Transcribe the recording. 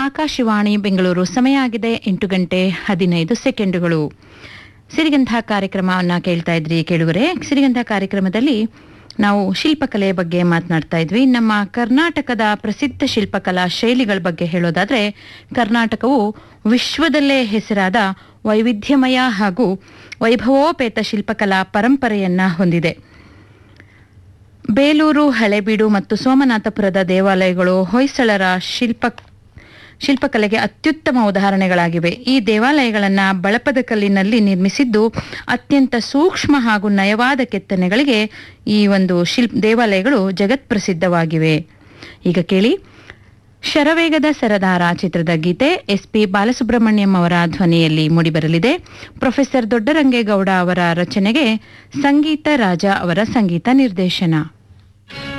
ಆಕಾಶವಾಣಿ ಬೆಂಗಳೂರು ಸಮಯ ಆಗಿದೆ ಎಂಟು ಗಂಟೆ ಹದಿನೈದು ಸೆಕೆಂಡುಗಳು ಸಿರಿಗಂಧ ಕಾರ್ಯಕ್ರಮವನ್ನ ಕೇಳ್ತಾ ಇದ್ರಿ ಕೇಳುವರೆ ಸಿರಿಗಂಧ ಕಾರ್ಯಕ್ರಮದಲ್ಲಿ ನಾವು ಶಿಲ್ಪಕಲೆ ಬಗ್ಗೆ ಮಾತನಾಡ್ತಾ ಇದ್ವಿ ನಮ್ಮ ಕರ್ನಾಟಕದ ಪ್ರಸಿದ್ಧ ಶಿಲ್ಪಕಲಾ ಶೈಲಿಗಳ ಬಗ್ಗೆ ಹೇಳೋದಾದ್ರೆ ಕರ್ನಾಟಕವು ವಿಶ್ವದಲ್ಲೇ ಹೆಸರಾದ ವೈವಿಧ್ಯಮಯ ಹಾಗೂ ವೈಭವೋಪೇತ ಶಿಲ್ಪಕಲಾ ಪರಂಪರೆಯನ್ನ ಹೊಂದಿದೆ ಬೇಲೂರು ಹಳೆಬೀಡು ಮತ್ತು ಸೋಮನಾಥಪುರದ ದೇವಾಲಯಗಳು ಹೊಯ್ಸಳರ ಶಿಲ್ಪ ಶಿಲ್ಪಕಲೆಗೆ ಅತ್ಯುತ್ತಮ ಉದಾಹರಣೆಗಳಾಗಿವೆ ಈ ದೇವಾಲಯಗಳನ್ನ ಬಳಪದ ಕಲ್ಲಿನಲ್ಲಿ ನಿರ್ಮಿಸಿದ್ದು ಅತ್ಯಂತ ಸೂಕ್ಷ್ಮ ಹಾಗೂ ನಯವಾದ ಕೆತ್ತನೆಗಳಿಗೆ ಈ ಒಂದು ಶಿಲ್ಪ್ ದೇವಾಲಯಗಳು ಜಗತ್ಪ್ರಸಿದ್ಧವಾಗಿವೆ ಈಗ ಕೇಳಿ ಶರವೇಗದ ಸರದಾರ ಚಿತ್ರದ ಗೀತೆ ಎಸ್ ಪಿ ಬಾಲಸುಬ್ರಹ್ಮಣ್ಯಂ ಅವರ ಧ್ವನಿಯಲ್ಲಿ ಮೂಡಿಬರಲಿದೆ ಪ್ರೊಫೆಸರ್ ದೊಡ್ಡರಂಗೇಗೌಡ ಅವರ ರಚನೆಗೆ ಸಂಗೀತ ರಾಜ ಅವರ ಸಂಗೀತ ನಿರ್ದೇಶನ